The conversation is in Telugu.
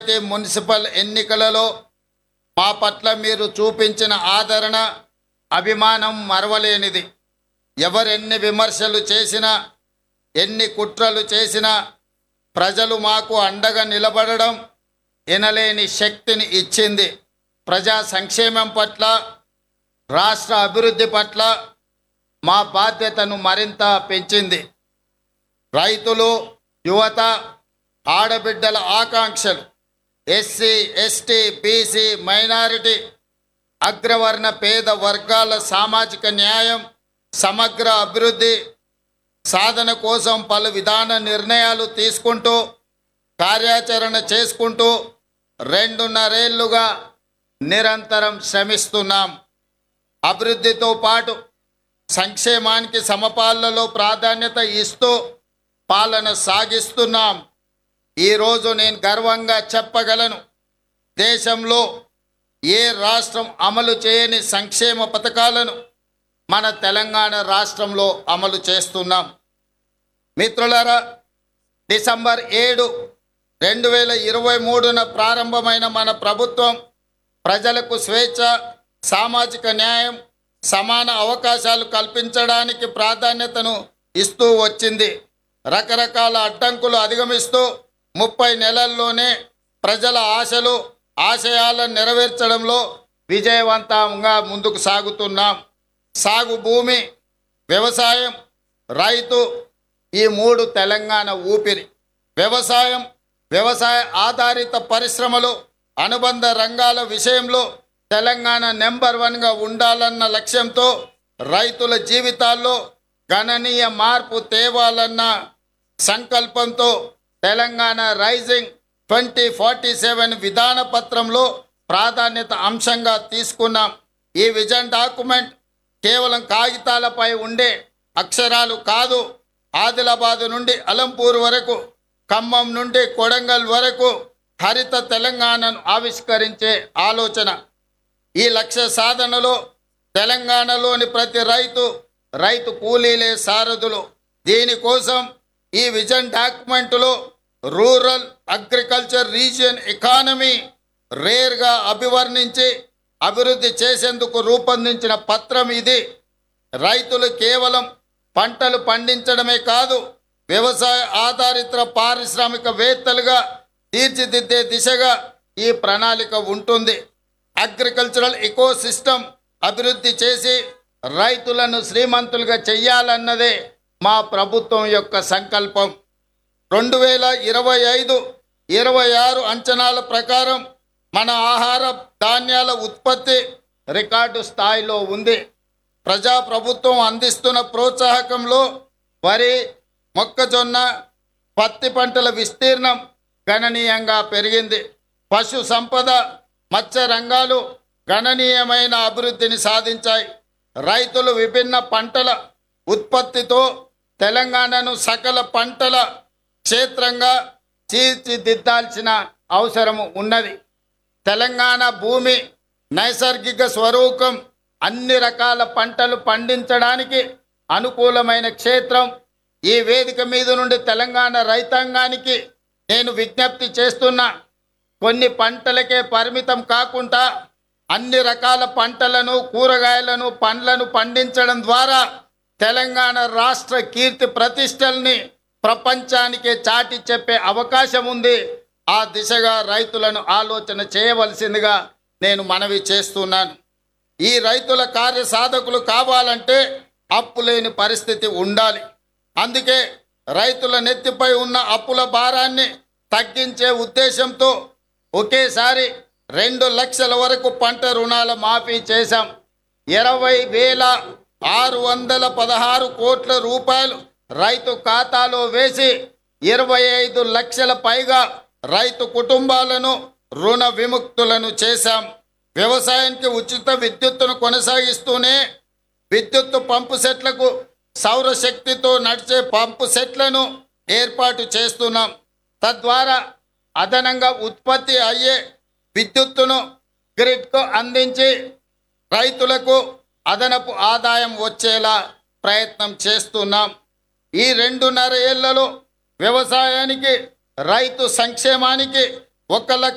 పంచాయతీ మున్సిపల్ ఎన్నికలలో మా పట్ల మీరు చూపించిన ఆదరణ అభిమానం మరవలేనిది ఎవరెన్ని విమర్శలు చేసినా ఎన్ని కుట్రలు చేసినా ప్రజలు మాకు అండగా నిలబడడం ఎనలేని శక్తిని ఇచ్చింది ప్రజా సంక్షేమం పట్ల రాష్ట్ర అభివృద్ధి పట్ల మా బాధ్యతను మరింత పెంచింది రైతులు యువత ఆడబిడ్డల ఆకాంక్షలు ఎస్సీ ఎస్టీ బీసీ మైనారిటీ అగ్రవర్ణ పేద వర్గాల సామాజిక న్యాయం సమగ్ర అభివృద్ధి సాధన కోసం పలు విధాన నిర్ణయాలు తీసుకుంటూ కార్యాచరణ చేసుకుంటూ రెండున్నరేళ్లుగా నిరంతరం శ్రమిస్తున్నాం అభివృద్ధితో పాటు సంక్షేమానికి సమపాలలో ప్రాధాన్యత ఇస్తూ పాలన సాగిస్తున్నాం ఈరోజు నేను గర్వంగా చెప్పగలను దేశంలో ఏ రాష్ట్రం అమలు చేయని సంక్షేమ పథకాలను మన తెలంగాణ రాష్ట్రంలో అమలు చేస్తున్నాం మిత్రులారా డిసెంబర్ ఏడు రెండు వేల ఇరవై మూడున ప్రారంభమైన మన ప్రభుత్వం ప్రజలకు స్వేచ్ఛ సామాజిక న్యాయం సమాన అవకాశాలు కల్పించడానికి ప్రాధాన్యతను ఇస్తూ వచ్చింది రకరకాల అడ్డంకులు అధిగమిస్తూ ముప్పై నెలల్లోనే ప్రజల ఆశలు ఆశయాలను నెరవేర్చడంలో విజయవంతంగా ముందుకు సాగుతున్నాం సాగు భూమి వ్యవసాయం రైతు ఈ మూడు తెలంగాణ ఊపిరి వ్యవసాయం వ్యవసాయ ఆధారిత పరిశ్రమలు అనుబంధ రంగాల విషయంలో తెలంగాణ నెంబర్ వన్గా ఉండాలన్న లక్ష్యంతో రైతుల జీవితాల్లో గణనీయ మార్పు తేవాలన్న సంకల్పంతో Telangana rising twenty forty seven విధాన పత్రంలో ప్రాధాన్యత అంశంగా తీసుకున్నాం ఈ విజన్ డాక్యుమెంట్ కేవలం కాగితాలపై ఉండే అక్షరాలు కాదు ఆదిలాబాద్ నుండి అలంపూర్ వరకు ఖమ్మం నుండి కొడంగల్ వరకు హరిత తెలంగాణను ఆవిష్కరించే ఆలోచన ఈ లక్ష్య సాధనలో తెలంగాణలోని ప్రతి రైతు రైతు కూలీలే సారథులు దీనికోసం ఈ విజన్ డాక్యుమెంట్లో రూరల్ అగ్రికల్చర్ రీజియన్ ఎకానమీ రేర్గా అభివర్ణించి అభివృద్ధి చేసేందుకు రూపొందించిన పత్రం ఇది రైతులు కేవలం పంటలు పండించడమే కాదు వ్యవసాయ ఆధారిత పారిశ్రామికవేత్తలుగా తీర్చిదిద్దే దిశగా ఈ ప్రణాళిక ఉంటుంది అగ్రికల్చరల్ ఎకో సిస్టమ్ అభివృద్ధి చేసి రైతులను శ్రీమంతులుగా చెయ్యాలన్నదే మా ప్రభుత్వం యొక్క సంకల్పం రెండు వేల ఇరవై ఐదు ఇరవై ఆరు అంచనాల ప్రకారం మన ఆహార ధాన్యాల ఉత్పత్తి రికార్డు స్థాయిలో ఉంది ప్రజాప్రభుత్వం అందిస్తున్న ప్రోత్సాహకంలో వరి మొక్కజొన్న పత్తి పంటల విస్తీర్ణం గణనీయంగా పెరిగింది పశు సంపద మత్స్య రంగాలు గణనీయమైన అభివృద్ధిని సాధించాయి రైతులు విభిన్న పంటల ఉత్పత్తితో తెలంగాణను సకల పంటల క్షేత్రంగా తీర్చిదిద్దాల్సిన అవసరం ఉన్నది తెలంగాణ భూమి నైసర్గిక స్వరూపం అన్ని రకాల పంటలు పండించడానికి అనుకూలమైన క్షేత్రం ఈ వేదిక మీద నుండి తెలంగాణ రైతాంగానికి నేను విజ్ఞప్తి చేస్తున్నా కొన్ని పంటలకే పరిమితం కాకుండా అన్ని రకాల పంటలను కూరగాయలను పండ్లను పండించడం ద్వారా తెలంగాణ రాష్ట్ర కీర్తి ప్రతిష్టల్ని ప్రపంచానికే చాటి చెప్పే అవకాశం ఉంది ఆ దిశగా రైతులను ఆలోచన చేయవలసిందిగా నేను మనవి చేస్తున్నాను ఈ రైతుల కార్య సాధకులు కావాలంటే అప్పు లేని పరిస్థితి ఉండాలి అందుకే రైతుల నెత్తిపై ఉన్న అప్పుల భారాన్ని తగ్గించే ఉద్దేశంతో ఒకేసారి రెండు లక్షల వరకు పంట రుణాల మాఫీ చేశాం ఇరవై వేల ఆరు వందల పదహారు కోట్ల రూపాయలు రైతు ఖాతాలో వేసి ఇరవై ఐదు లక్షల పైగా రైతు కుటుంబాలను రుణ విముక్తులను చేశాం వ్యవసాయానికి ఉచిత విద్యుత్తును కొనసాగిస్తూనే విద్యుత్తు పంపు సెట్లకు సౌరశక్తితో నడిచే పంపు సెట్లను ఏర్పాటు చేస్తున్నాం తద్వారా అదనంగా ఉత్పత్తి అయ్యే విద్యుత్తును గ్రిడ్కు అందించి రైతులకు అదనపు ఆదాయం వచ్చేలా ప్రయత్నం చేస్తున్నాం ఈ రెండున్నర ఏళ్లలో వ్యవసాయానికి రైతు సంక్షేమానికి ఒక లక్ష